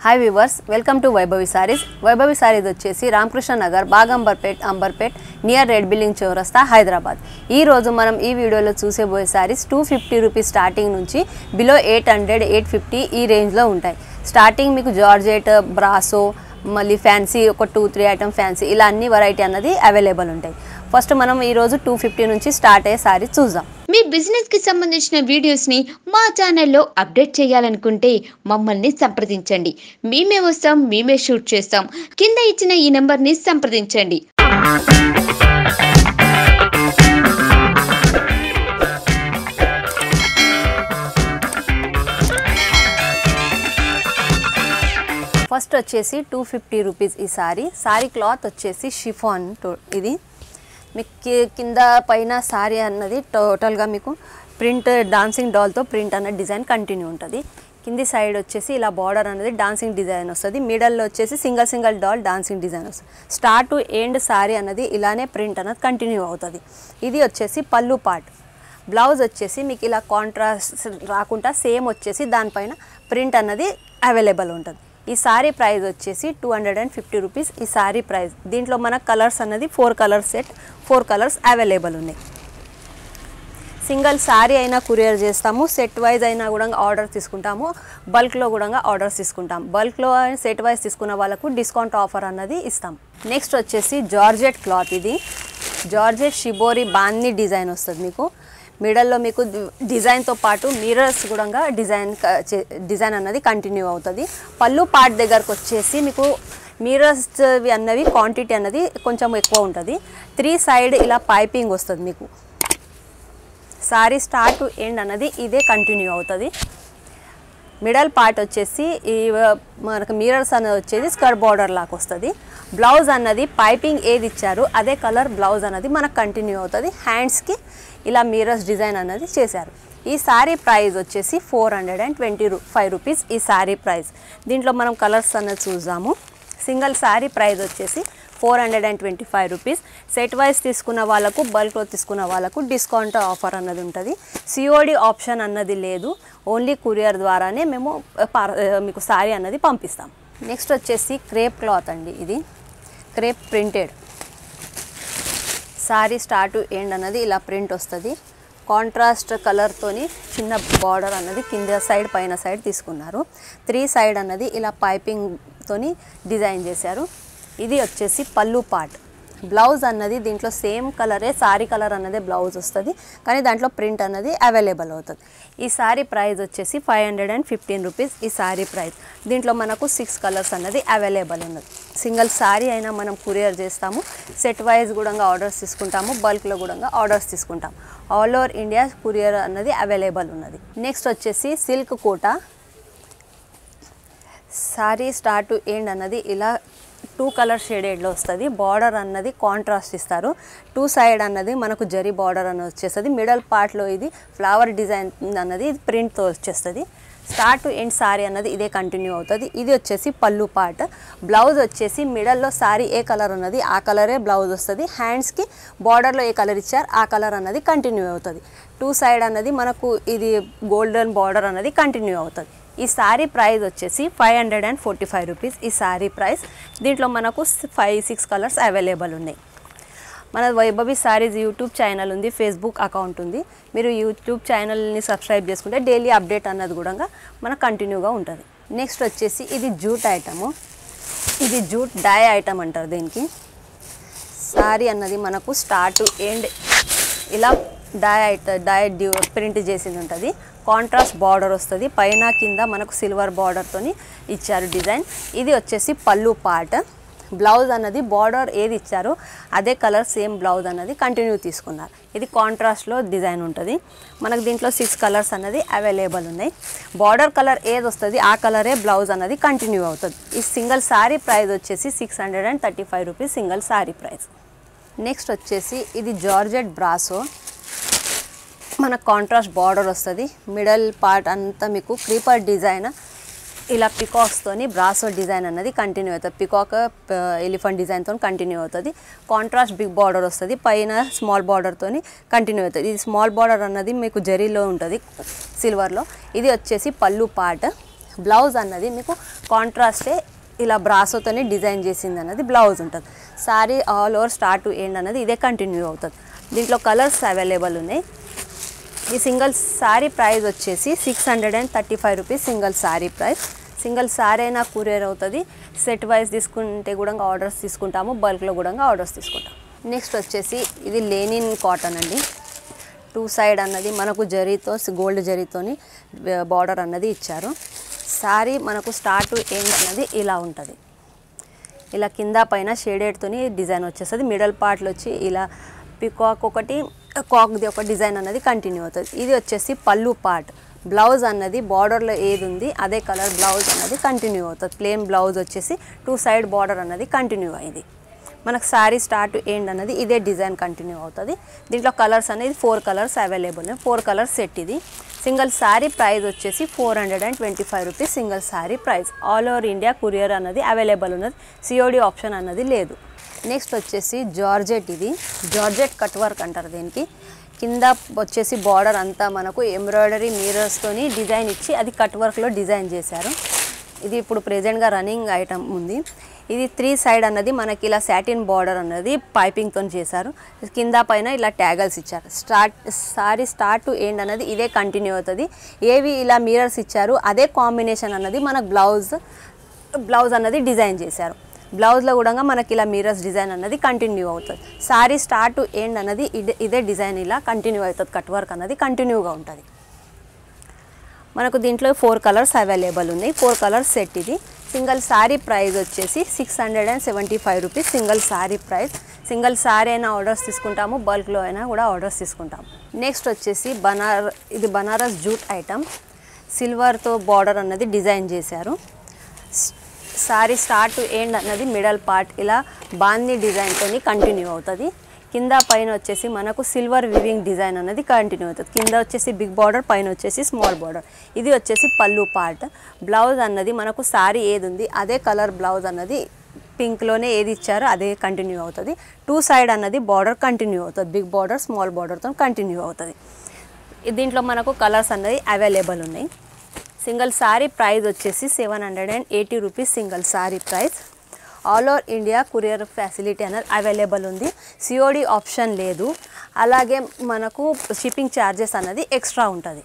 hi viewers welcome to Vaibhavi sarees Vaibhavi sarees వచ్చేసి Ramakrishna Nagar Baghamberpet Amberpet near red building చౌరస్తా హైదరాబాద్ ఈ రోజు మనం ఈ వీడియోలో చూసేబోయే sarees two fifty rupees starting నుంచి below eight hundred eight fifty ఈ రేంజ్లో ఉంటాయి స్టార్టింగ్ మీకు జార్జెట్ బ్రాసో మళ్ళీ ఫ్యాన్సీ ఒక టూ త్రీ ఐటమ్ ఫ్యాన్సీ ఇలా అన్ని వెరైటీ అన్నది అవైలబుల్ ఉంటాయి ఫస్ట్ మనం ఈరోజు టూ ఫిఫ్టీ నుంచి స్టార్ట్ అయ్యే సారీ చూద్దాం మీ బిజినెస్ కి సంబంధించిన వీడియోస్ ని మా ఛానల్లో అప్డేట్ చేయాలనుకుంటే మమ్మల్ని సంప్రదించండి మేమే వస్తాం మేమే షూట్ చేస్తాం కింద ఇచ్చిన ఈ నెంబర్ ని సంప్రదించండి ఫస్ట్ వచ్చేసి టూ ఫిఫ్టీ రూపీస్ ఈ సారీ సారీ క్లాత్ వచ్చేసి షిఫాన్ టో- ఇది మీకు కి- కింద పైన సారీ అన్నది టోటల్గా మీకు ప్రింట్ డాన్సింగ్ డాల్తో ప్రింట్ అన్న డిజైన్ కంటిన్యూ ఉంటుంది కింది సైడ్ వచ్చేసి ఇలా బార్డర్ అనేది డాన్సింగ్ డిజైన్ వస్తుంది మిడల్లో వచ్చేసి single single doll dancing design వస్తుంది స్టార్ట్ టు ఎండ్ సారీ అన్నది ఇలానే ప్రింట్ అన్నది కంటిన్యూ అవుతుంది ఇది వచ్చేసి పళ్ళు పార్ట్ బ్లౌజ్ వచ్చేసి మీకు ఇలా కాంట్రాస్ట్ రాకుండా సేమ్ వచ్చేసి దానిపైన ప్రింట్ అన్నది అవైలబుల్ ఉంటుంది ఈ సారీ ప్రైస్ వచ్చేసి two hundred and fifty rupees ఈ సారీ ప్రైస్ దీంట్లో మన కలర్స్ అన్నది four colours set four colours available ఉన్నాయి సింగిల్ సారీ అయినా కొరియర్ చేస్తాము సెట్ వైజ్ అయినా కూడా ఆర్డర్ తీసుకుంటాము బల్క్లో కూడా ఆర్డర్స్ తీసుకుంటాం బల్క్లో సెట్ వైజ్ తీసుకున్న వాళ్ళకు డిస్కౌంట్ ఆఫర్ అన్నది ఇస్తాం నెక్స్ట్ వచ్చేసి జార్జెట్ క్లాత్ ఇది జార్జెట్ షిబోరి బాన్ని డిజైన్ వస్తుంది మీకు మిడల్లో మీకు డిజైన్తో పాటు మిరర్స్ కూడా డిజైన్ క- చే- డిజైన్ అన్నది కంటిన్యూ అవుతుంది పళ్ళు పార్ట్ దగ్గరకు వచ్చేసి మీకు మిరర్స్ అన్నవి క్వాంటిటీ అన్నది కొంచెం ఎక్కువ ఉంటుంది త్రీ సైడ్ ఇలా పైపింగ్ వస్తుంది మీకు సారీ స్టార్ట్ టు ఎండ్ అన్నది ఇదే కంటిన్యూ అవుతుంది మిడల్ పార్ట్ వచ్చేసి ఈ వ- మనకు మిరర్స్ అనేది వచ్చేది స్కర్ట్ బార్డర్ లాగా వస్తుంది బ్లౌజ్ అన్నది పైపింగ్ ఏది ఇచ్చారు అదే కలర్ బ్లౌజ్ అన్నది మనకు కంటిన్యూ అవుతుంది హ్యాండ్స్కి ఇలా మిరర్స్ డిజైన్ అన్నది చేశారు ఈ సారీ ప్రైస్ వచ్చేసి ఫోర్ హండ్రెడ్ అండ్ ట్వంటీ రూ ఫైవ్ రూపీస్ ఈ సారీ ప్రైస్ దీంట్లో మనం కలర్స్ అన్నది చూద్దాము సింగిల్ సారీ ప్రైస్ వచ్చేసి four hundred and twenty five rupees set wise తీసుకున్న వాళ్ళకు బల్క్లో తీసుకున్న వాళ్ళకు డిస్కౌంట్ ఆఫర్ అన్నది ఉంటుంది సిఓడి ఆప్షన్ అన్నది లేదు ఓన్లీ కొరియర్ ద్వారానే మేము పార్- మీకు సారీ అన్నది పంపిస్తాం నెక్స్ట్ వచ్చేసి క్రేప్ క్లాత్ అండి ఇది crepe printed saree start end అన్నది ఇలా ప్రింట్ వస్తుంది కాంట్రాస్ట్ కలర్తోని చిన్న బార్డర్ అన్నది కింద సైడ్ పైన సైడ్ తీసుకున్నారు త్రీ సైడ్ అన్నది ఇలా పైపింగ్తోని డిజైన్ చేశారు ఇది వచ్చేసి పళ్ళు పార్ట్ బ్లౌజ్ అన్నది దీంట్లో సేమ్ కలరే సారీ కలర్ అన్నదే బ్లౌజ్ వస్తుంది కానీ దాంట్లో ప్రింట్ అన్నది అవైలబుల్ అవుతుంది ఈ సారీ ప్రైస్ వచ్చేసి five hundred and fifteen rupees ఈ సారీ ప్రైస్ దీంట్లో మనకు సిక్స్ కలర్స్ అన్నది అవైలబుల్ ఉన్నది సింగిల్ సారీ అయినా మనం కొరియర్ చేస్తాము సెట్ వైజ్ కూడా ఆర్డర్స్ తీసుకుంటాము బల్క్లో కూడా ఆర్డర్స్ తీసుకుంటాం ఆల్ ఓవర్ ఇండియా కొరియర్ అన్నది అవైలబుల్ ఉన్నది నెక్స్ట్ వచ్చేసి silk Kota saree start to end అన్నది ఇలా టూ కలర్ షేడెడ్లో వస్తుంది బార్డర్ అన్నది కాంట్రాస్ట్ ఇస్తారు టూ సైడ్ అన్నది మనకు జరీ బార్డర్ అన్నది వచ్చేస్తుంది మిడల్ పార్ట్లో ఇది ఫ్లవర్ డిజైన్ అన్నది ఇది ప్రింట్తో వచ్చేస్తుంది స్టార్ట్ టు ఎండ్ సారీ అన్నది ఇదే కంటిన్యూ అవుతుంది ఇది వచ్చేసి పళ్ళు పార్ట్ బ్లౌజ్ వచ్చేసి మిడల్లో సారీ ఏ కలర్ ఉన్నది ఆ కలరే బ్లౌజ్ వస్తుంది హ్యాండ్స్కి బార్డర్లో ఏ కలర్ ఇచ్చారు ఆ కలర్ అన్నది కంటిన్యూ అవుతుంది టూ సైడ్ అన్నది మనకు ఇది గోల్డెన్ బార్డర్ అన్నది కంటిన్యూ అవుతుంది ఈ సారీ ప్రైస్ వచ్చేసి five hundred and forty five rupees ఈ సారీ ప్రైస్ దీంట్లో మనకు ఫైవ్ సిక్స్ కలర్స్ అవైలబుల్ ఉన్నాయి మన వైభవి సారీస్ యూట్యూబ్ ఛానల్ ఉంది ఫేస్బుక్ అకౌంట్ ఉంది మీరు యూట్యూబ్ ఛానల్ని సబ్స్క్రైబ్ చేసుకుంటే డైలీ అప్డేట్ అన్నది కూడా మనకు కంటిన్యూగా ఉంటుంది నెక్స్ట్ వచ్చేసి ఇది జూట్ ఐటము ఇది జూట్ డై ఐటమ్ అంటారు దీనికి సారీ అన్నది మనకు స్టార్ట్ టు ఎండ్ ఇలా డై ఐట డై డ్యూ ప్రింట్ చేసింది ఉంటుంది కాంట్రాస్ట్ బార్డర్ వస్తుంది పైన కింద మనకు సిల్వర్ బార్డర్తోని ఇచ్చారు డిజైన్ ఇది వచ్చేసి పళ్ళు పార్ట్ బ్లౌజ్ అన్నది బార్డర్ ఏది ఇచ్చారో అదే కలర్ సేమ్ బ్లౌజ్ అన్నది కంటిన్యూ తీసుకున్నారు ఇది కాంట్రాస్ట్లో డిజైన్ ఉంటుంది మనకు దీంట్లో సిక్స్ కలర్స్ అన్నది అవైలబుల్ ఉన్నాయి బార్డర్ కలర్ ఏది వస్తుంది ఆ కలరే బ్లౌజ్ అన్నది కంటిన్యూ అవుతుంది ఈ సింగిల్ సారీ ప్రైస్ వచ్చేసి six hundred and thirty five rupees single sorry price next వచ్చేసి ఇది జార్జెట్ బ్రాసో మన కాంట్రాస్ట్ బార్డర్ వస్తుంది మిడల్ పార్ట్ అంతా మీకు క్రీపర్ డిజైన్ ఇలా పికాక్స్తోని బ్రాసో డిజైన్ అన్నది కంటిన్యూ అవుతుంది పికాక్ ఎలిఫెంట్ డిజైన్తో కంటిన్యూ అవుతుంది కాంట్రాస్ట్ బిగ్ బార్డర్ వస్తుంది పైన స్మాల్ బార్డర్తోని కంటిన్యూ అవుతుంది ఇది స్మాల్ బార్డర్ అన్నది మీకు జరీలో ఉంటుంది సిల్వర్లో ఇది వచ్చేసి పళ్ళు పార్ట్ బ్లౌజ్ అన్నది మీకు కాంట్రాస్టే ఇలా బ్రాసోతోనే డిజైన్ చేసింది అన్నది బ్లౌజ్ ఉంటుంది saree all over start to end అన్నది ఇదే కంటిన్యూ అవుతుంది దీంట్లో కలర్స్ అవైలబుల్ ఉన్నాయి ఈ సింగిల్ సారీ ప్రైస్ వచ్చేసి six hundred and thirty five rupees single sorry price single sorry అయినా కూరియర్ అవుతుంది సెట్ వైజ్ తీసుకుంటే కూడా ఆర్డర్స్ తీసుకుంటాము బల్క్లో కూడా ఆర్డర్స్ తీసుకుంటాం నెక్స్ట్ వచ్చేసి ఇది లేనిన్ కాటన్ అండి టూ సైడ్ అన్నది మనకు జరీతో గోల్డ్ జరీతోని బార్డర్ అన్నది ఇచ్చారు సారీ మనకు స్టార్ట్ టు ఎండ్ అన్నది ఇలా ఉంటుంది ఇలా కింద పైన షేడెడ్తోని డిజైన్ వచ్చేస్తుంది మిడల్ పార్ట్లో వచ్చి ఇలా పికాక్ ఒకటి కాక్ది ఒక డిజైన్ అన్నది కంటిన్యూ అవుతుంది ఇది వచ్చేసి పళ్ళు పార్ట్ బ్లౌజ్ అన్నది బార్డర్లో ఏది ఉంది అదే కలర్ బ్లౌజ్ అన్నది కంటిన్యూ అవుతుంది ప్లేన్ బ్లౌజ్ వచ్చేసి టూ సైడ్ బార్డర్ అన్నది కంటిన్యూ అయింది మనకు శారీ స్టార్ట్ ఎండ్ అన్నది ఇదే డిజైన్ కంటిన్యూ అవుతుంది దీంట్లో కలర్స్ అనేది four colours available four colours set ఇది సింగిల్ శారీ ప్రైస్ వచ్చేసి four hundred and twenty five rupees single saree price all over India courier అన్నది అవైలబుల్ ఉన్నది సిఓడి ఆప్షన్ అన్నది లేదు నెక్స్ట్ వచ్చేసి జార్జెట్ ఇది జార్జెట్ కట్ వర్క్ అంటారు దీనికి కింద వచ్చేసి బార్డర్ అంతా మనకు ఎంబ్రాయిడరీ మీరర్స్తోని డిజైన్ ఇచ్చి అది కట్ వర్క్లో డిజైన్ చేశారు ఇది ఇప్పుడు ప్రెజెంట్గా రన్నింగ్ ఐటమ్ ఉంది ఇది త్రీ సైడ్ అన్నది మనకి ఇలా సాటిన్ బార్డర్ అన్నది పైపింగ్తో చేశారు కింద పైన ఇలా ట్యాగల్స్ ఇచ్చారు start saree start to end అన్నది ఇదే కంటిన్యూ అవుతుంది ఏవి ఇలా మిరర్స్ ఇచ్చారు అదే కాంబినేషన్ అన్నది మనకు బ్లౌజ్ బ్లౌజ్ అన్నది డిజైన్ చేశారు బ్లౌజ్లో కూడా మనకి ఇలా మిరర్స్ డిజైన్ అన్నది కంటిన్యూ అవుతుంది సారీ స్టార్ట్ టు ఎండ్ అన్నది ఇదే ఇదే డిజైన్ ఇలా కంటిన్యూ అవుతుంది కట్ వర్క్ అన్నది కంటిన్యూగా ఉంటుంది మనకు దీంట్లో ఫోర్ కలర్స్ అవైలబుల్ ఉన్నాయి ఫోర్ కలర్స్ సెట్ ఇది సింగిల్ సారీ ప్రైస్ వచ్చేసి six hundred and seventy five rupees single sorry price single sorry అయినా ఆర్డర్స్ తీసుకుంటాము బల్క్లో అయినా కూడా ఆర్డర్స్ తీసుకుంటాము నెక్స్ట్ వచ్చేసి బనార్ ఇది బనారస్ జూట్ ఐటమ్ సిల్వర్తో బార్డర్ అన్నది డిజైన్ చేశారు సారీ స్టార్ట్ టు ఎండ్ అన్నది మిడల్ పార్ట్ ఇలా బాందీ డిజైన్తో కంటిన్యూ అవుతుంది కింద పైన వచ్చేసి మనకు సిల్వర్ వివింగ్ డిజైన్ అనేది కంటిన్యూ అవుతుంది కింద వచ్చేసి బిగ్ బార్డర్ పైన వచ్చేసి స్మాల్ బార్డర్ ఇది వచ్చేసి పళ్ళు పార్ట్ బ్లౌజ్ అన్నది మనకు సారీ ఏది ఉంది అదే కలర్ బ్లౌజ్ అన్నది పింక్లోనే ఏది ఇచ్చారో అదే కంటిన్యూ అవుతుంది టూ సైడ్ అన్నది బార్డర్ కంటిన్యూ అవుతుంది బిగ్ బార్డర్ స్మాల్ బార్డర్తో కంటిన్యూ అవుతుంది దీంట్లో మనకు కలర్స్ అన్నది అవైలబుల్ ఉన్నాయి సింగిల్ సారీ ప్రైస్ వచ్చేసి seven hundred and eighty rupees single sorry price all over India courier facility అనేది అవైలబుల్ ఉంది సిఓడి ఆప్షన్ లేదు అలాగే మనకు షిప్పింగ్ ఛార్జెస్ అన్నది ఎక్స్ట్రా ఉంటుంది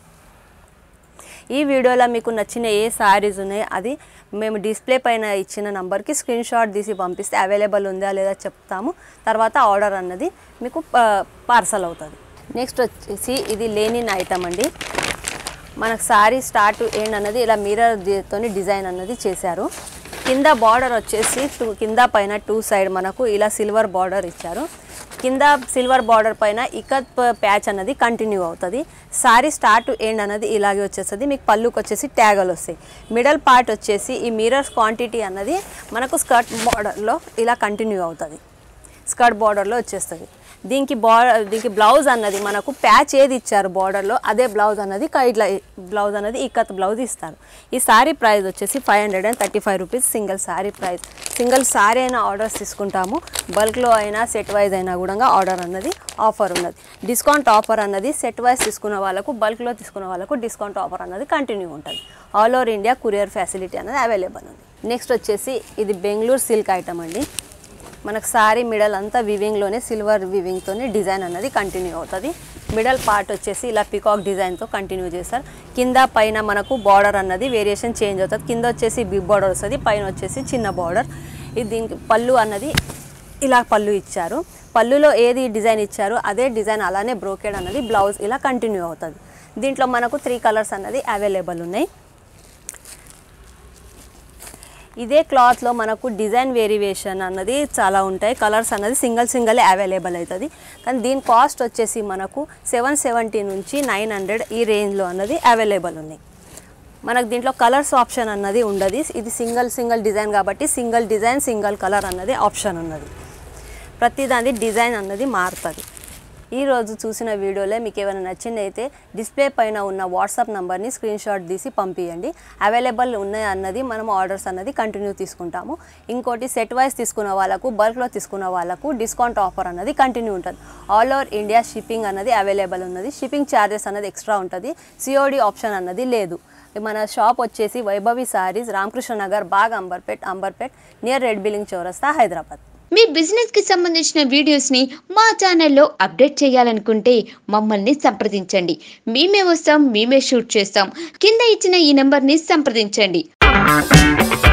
ఈ వీడియోలో మీకు నచ్చిన ఏ శారీస్ ఉన్నాయో అది మేము డిస్ప్లే పైన ఇచ్చిన నంబర్కి స్క్రీన్ షాట్ తీసి పంపిస్తే అవైలబుల్ ఉందా లేదా చెప్తాము తర్వాత ఆర్డర్ అన్నది మీకు పార్సల్ అవుతుంది నెక్స్ట్ వచ్చేసి ఇది లేనిన్ ఐటమ్ అండి మనకు సారీ స్టార్ట్ ఎండ్ అన్నది ఇలా మిర్రర్ తోని డిజైన్ అన్నది చేశారు కింద బార్డర్ వచ్చేసి టూ కింద పైన టూ సైడ్ మనకు ఇలా సిల్వర్ బార్డర్ ఇచ్చారు కింద సిల్వర్ బార్డర్ పైన ఇకత్ ప్యాచ్ అన్నది కంటిన్యూ అవుతుంది సారీ స్టార్ట్ టు ఎండ్ అన్నది ఇలాగే వచ్చేస్తుంది మీకు పళ్ళుకి వచ్చేసి ట్యాగలు వస్తాయి మిడల్ పార్ట్ వచ్చేసి ఈ మిరర్స్ క్వాంటిటీ అన్నది మనకు స్కర్ట్ బార్డర్లో ఇలా కంటిన్యూ అవుతుంది స్కర్ట్ బార్డర్లో వచ్చేస్తుంది దీనికి బార్డర్ దీనికి బ్లౌజ్ అన్నది మనకు ప్యాచ్ ఏది ఇచ్చారు బార్డర్లో అదే బ్లౌజ్ అన్నది క- ఇట్లా బ్లౌజ్ అన్నది ఇక్కత్ బ్లౌజ్ ఇస్తారు ఈ సారీ ప్రైస్ వచ్చేసి five hundred and thirty five rupees single sorry price single sorry అయినా ఆర్డర్స్ తీసుకుంటాము బల్క్లో అయినా సెట్ వైజ్ అయినా కూడా ఆర్డర్ అన్నది ఆఫర్ ఉన్నది డిస్కౌంట్ ఆఫర్ అన్నది సెట్ వైజ్ తీసుకున్న వాళ్ళకు బల్క్లో తీసుకున్న వాళ్ళకు డిస్కౌంట్ ఆఫర్ అన్నది కంటిన్యూ ఉంటుంది all over India courier facility అనేది అవైలబుల్ ఉంది నెక్స్ట్ వచ్చేసి ఇది బెంగళూరు సిల్క్ ఐటమ్ అండి మనకు సారీ మిడల్ అంతా వివింగ్లోనే సిల్వర్ వివింగ్తోనే డిజైన్ అన్నది కంటిన్యూ అవుతుంది మిడల్ పార్ట్ వచ్చేసి ఇలా పికాక్ డిజైన్తో కంటిన్యూ చేస్తారు కింద పైన మనకు బార్డర్ అన్నది వేరియేషన్ చేంజ్ అవుతుంది కింద వచ్చేసి బిగ్ బార్డర్ వస్తుంది పైన వచ్చేసి చిన్న బార్డర్ ఇది దీనికి పళ్ళు అన్నది ఇలా పళ్ళు ఇచ్చారు పళ్ళులో ఏది డిజైన్ ఇచ్చారో అదే డిజైన్ అలానే బ్రోకెడ్ అన్నది బ్లౌజ్ ఇలా కంటిన్యూ అవుతుంది దీంట్లో మనకు త్రీ కలర్స్ అన్నది అవైలబుల్ ఉన్నాయి ఇదే క్లాత్లో మనకు డిజైన్ వేరియేషన్ అన్నది చాలా ఉంటాయి కలర్స్ అన్నది సింగిల్ సింగిల్ అవైలబుల్ అవుతుంది కానీ దీని కాస్ట్ వచ్చేసి మనకు సెవెన్ సెవెంటీ నుంచి నైన్ హండ్రెడ్ ఈ రేంజ్లో అన్నది అవైలబుల్ ఉన్నాయి మనకు దీంట్లో కలర్స్ ఆప్షన్ అన్నది ఉండదు ఇది సింగిల్ సింగిల్ డిజైన్ కాబట్టి సింగిల్ డిజైన్ సింగిల్ కలర్ అన్నది ఆప్షన్ ఉన్నది ప్రతి దాని డిజైన్ అన్నది మారుతుంది ఈ రోజు చూసిన వీడియోలో మీకు ఏమైనా నచ్చింది అయితే డిస్ప్లే పైన ఉన్న వాట్సాప్ నంబర్ని స్క్రీన్ షాట్ తీసి పంపించండి అవైలబుల్ ఉన్నాయి అన్నది మనం ఆర్డర్స్ అన్నది కంటిన్యూ తీసుకుంటాము ఇంకోటి సెట్ వైజ్ తీసుకున్న వాళ్ళకు బల్క్లో తీసుకున్న వాళ్ళకు డిస్కౌంట్ ఆఫర్ అన్నది కంటిన్యూ ఉంటుంది ఆల్ ఓవర్ ఇండియా షిప్పింగ్ అన్నది అవైలబుల్ ఉన్నది షిప్పింగ్ ఛార్జెస్ అన్నది ఎక్స్ట్రా ఉంటుంది సిఓడి ఆప్షన్ అన్నది లేదు మన షాప్ వచ్చేసి Vaibhavi sarees Ramakrishna Nagar Bagh Amberpet Amberpet near red billing చౌరస్తా హైదరాబాద్ మీ బిజినెస్ కి సంబంధించిన వీడియోస్ ని మా ఛానల్లో అప్డేట్ చేయాలనుకుంటే మమ్మల్ని సంప్రదించండి మేమే వస్తాం మేమే షూట్ చేస్తాం కింద ఇచ్చిన ఈ నెంబర్ ని సంప్రదించండి